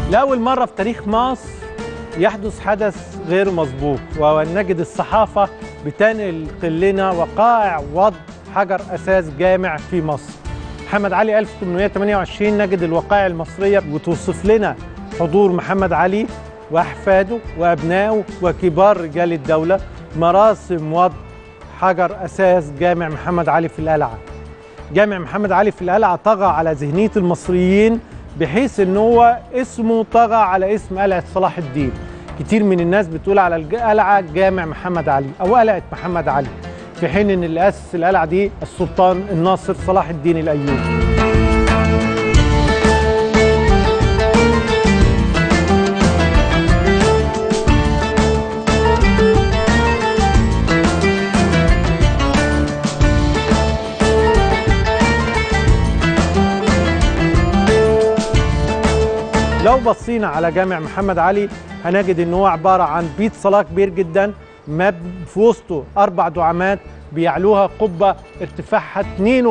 لأول مرة في تاريخ مصر يحدث حدث غير مسبوق وهو أن نجد الصحافة بتنقل لنا وقائع وضع حجر أساس جامع في مصر محمد علي 1828 نجد الوقائع المصرية وتوصف لنا حضور محمد علي وأحفاده وأبنائه وكبار رجال الدولة مراسم وضع حجر أساس جامع محمد علي في القلعة جامع محمد علي في القلعة طغى على ذهنية المصريين بحيث ان هو اسمه طغى على اسم قلعة صلاح الدين كتير من الناس بتقول على القلعة جامع محمد علي او قلعة محمد علي في حين ان اللي اسس القلعة دي السلطان الناصر صلاح الدين الايوبي لو بصينا على جامع محمد علي هنجد ان هو عباره عن بيت صلاه كبير جدا مب في وسطه اربع دعامات بيعلوها قبه ارتفاعها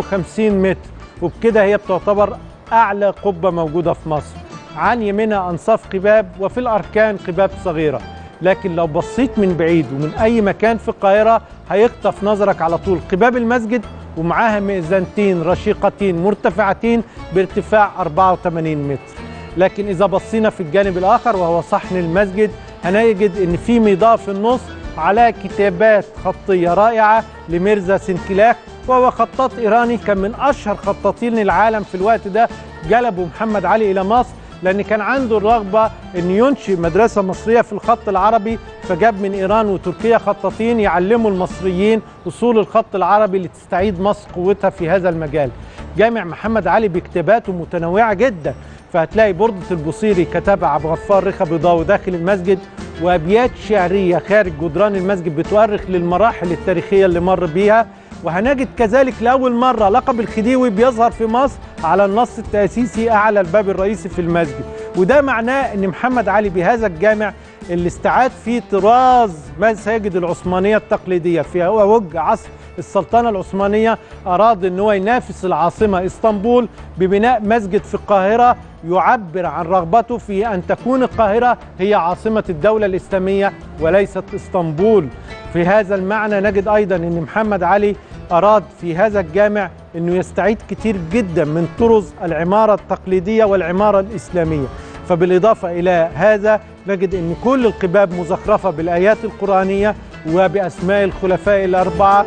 52 متر وبكده هي بتعتبر اعلى قبه موجوده في مصر عن يمينها انصاف قباب وفي الاركان قباب صغيره لكن لو بصيت من بعيد ومن اي مكان في القاهره هيخطف نظرك على طول قباب المسجد ومعاها مئذنتين رشيقتين مرتفعتين بارتفاع 84 متر لكن إذا بصينا في الجانب الآخر وهو صحن المسجد هنجد إن في ميضاء في النص على كتابات خطية رائعة لميرزا سنكلاك وهو خطاط إيراني كان من أشهر خطاطين العالم في الوقت ده جلبوا محمد علي إلى مصر لأن كان عنده الرغبة أن ينشئ مدرسة مصرية في الخط العربي فجاب من إيران وتركيا خطاطين يعلموا المصريين أصول الخط العربي لتستعيد مصر قوتها في هذا المجال جامع محمد علي بكتاباته متنوعة جدا فهتلاقي بردة البصيري كتبها عبد الغفار رخا بيضاوي داخل المسجد وابيات شعريه خارج جدران المسجد بتؤرخ للمراحل التاريخيه اللي مر بيها وهنجد كذلك لاول مره لقب الخديوي بيظهر في مصر على النص التاسيسي اعلى الباب الرئيسي في المسجد وده معناه ان محمد علي بهذا الجامع اللي استعاد فيه طراز مساجد العثمانيه التقليديه في وج عصر السلطنه العثمانيه اراد ان هو ينافس العاصمه اسطنبول ببناء مسجد في القاهره يعبر عن رغبته في ان تكون القاهره هي عاصمه الدوله الاسلاميه وليست اسطنبول في هذا المعنى نجد ايضا ان محمد علي اراد في هذا الجامع انه يستعيد كتير جدا من طرز العماره التقليديه والعماره الاسلاميه فبالاضافه الى هذا نجد ان كل القباب مزخرفه بالايات القرانيه وباسماء الخلفاء الاربعه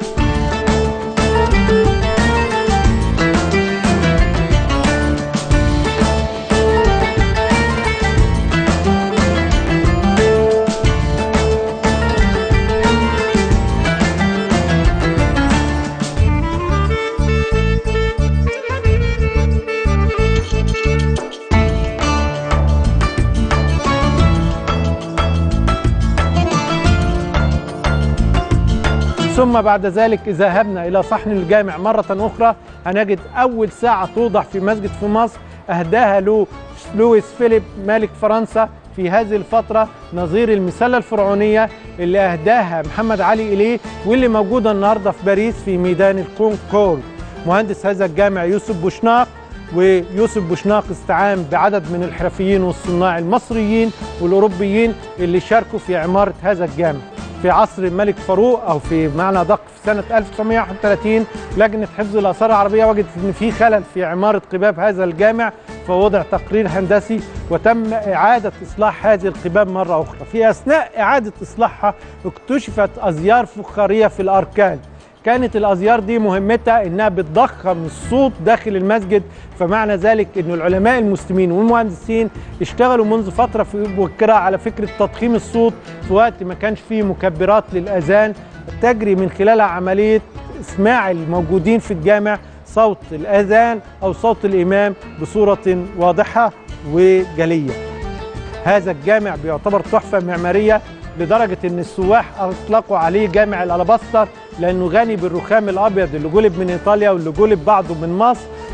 ثم بعد ذلك إذا ذهبنا إلى صحن الجامع مرة أخرى هنجد أول ساعة توضع في مسجد في مصر أهداها له لويس فيليب ملك فرنسا في هذه الفترة نظير المسلة الفرعونية اللي أهداها محمد علي إليه واللي موجودة النهاردة في باريس في ميدان الكونكورد مهندس هذا الجامع يوسف بوشناق ويوسف بوشناق استعان بعدد من الحرفيين والصناع المصريين والأوروبيين اللي شاركوا في عمارة هذا الجامع في عصر الملك فاروق او في معنى دق في سنه 1931 لجنه حفظ الاثار العربيه وجدت ان في خلل في عماره قباب هذا الجامع فوضع تقرير هندسي وتم اعاده اصلاح هذه القباب مره اخرى في اثناء اعاده اصلاحها اكتشفت ازيار فخاريه في الاركان كانت الازيار دي مهمتها انها بتضخم الصوت داخل المسجد فمعنى ذلك ان العلماء المسلمين والمهندسين اشتغلوا منذ فتره في مبكره على فكره تضخيم الصوت في وقت ما كانش فيه مكبرات للاذان تجري من خلالها عمليه اسماع الموجودين في الجامع صوت الاذان او صوت الامام بصوره واضحه وجليه. هذا الجامع بيعتبر تحفه معماريه لدرجه ان السواح اطلقوا عليه جامع الالاباستر لانه غني بالرخام الابيض اللي جلب من ايطاليا واللي جلب بعضه من مصر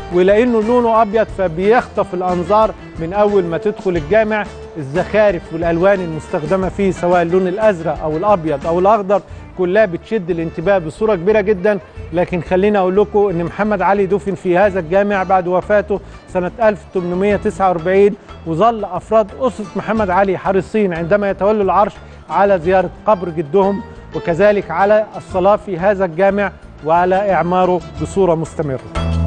ولانه لونه ابيض فبيخطف الانظار من اول ما تدخل الجامع الزخارف والالوان المستخدمه فيه سواء اللون الازرق او الابيض او الاخضر كلها بتشد الانتباه بصوره كبيره جدا لكن خليني اقول لكم ان محمد علي دفن في هذا الجامع بعد وفاته سنه 1849 وظل افراد اسره محمد علي حريصين عندما يتولوا العرش على زياره قبر جدهم وكذلك على الصلاه في هذا الجامع وعلى اعماره بصوره مستمره